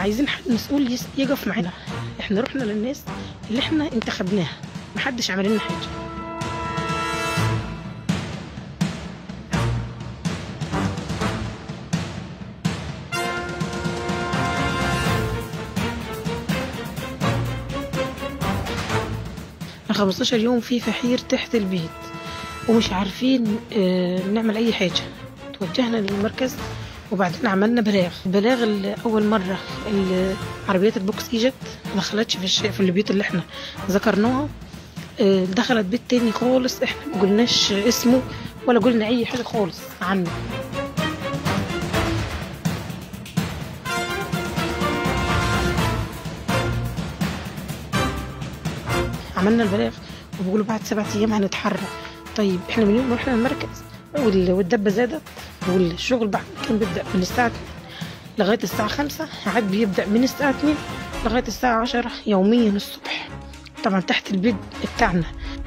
عايزين حد مسؤول يس- يقف معانا احنا رحنا للناس اللي احنا انتخبناها محدش عمل لنا حاجه من 15 يوم في فحير تحت البيت ومش عارفين آه، نعمل اي حاجه توجهنا للمركز وبعدين عملنا بلاغ بلاغ ال- اول مره ال- عربيات البوكس ايجت ما دخلتش في الش... في البيوت اللي احنا ذكرناها آه، دخلت بيت تاني خالص احنا ما قلناش اسمه ولا قلنا اي حاجه خالص عنه عملنا البلاغ وبيقولوا بعد سبعة ايام هنتحرك طيب احنا من يوم ما رحنا المركز وال- والدبه زادت والشغل بعد كان بيبدا من الساعه 2 لغايه الساعه 5 عاد بيبدا من الساعه 2 لغايه الساعه 10 يوميا الصبح طبعا تحت البيت بتاعنا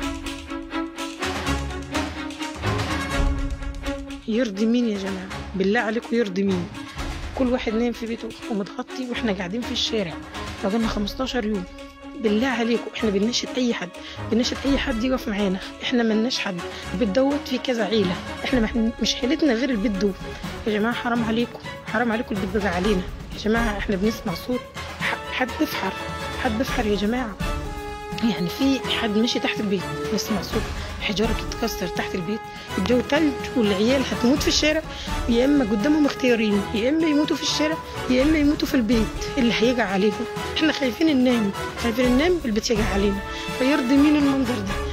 يرضي مين يا جماعه بالله عليكم يرضي مين كل واحد نايم في بيته ومتغطي واحنا قاعدين في الشارع بقالنا 15 يوم بالله عليكم احنا بنناشد اي حد بنناشد اي حد يقف معانا احنا ملناش حد البيت دوت فيه كذا عيله احنا مح- مش حيلتنا غير البيت دوت يا جماعه حرام عليكم حرام عليكم البيت بقى علينا يا جماعه احنا بنسمع صوت ح- حد بيفحر حد بيفحر يا جماعه يعني في حد ماشي تحت البيت نسمع صوت حجاره بتتكسر تحت البيت الجو تلج والعيال هتموت في الشارع يا اما قدامهم اختيارين يا اما يموتوا في الشارع يا اما يموتوا في البيت اللي هيجي عليهم احنا خايفين ننام خايفين ننام البيت يجي علينا فيرضي مين المنظر ده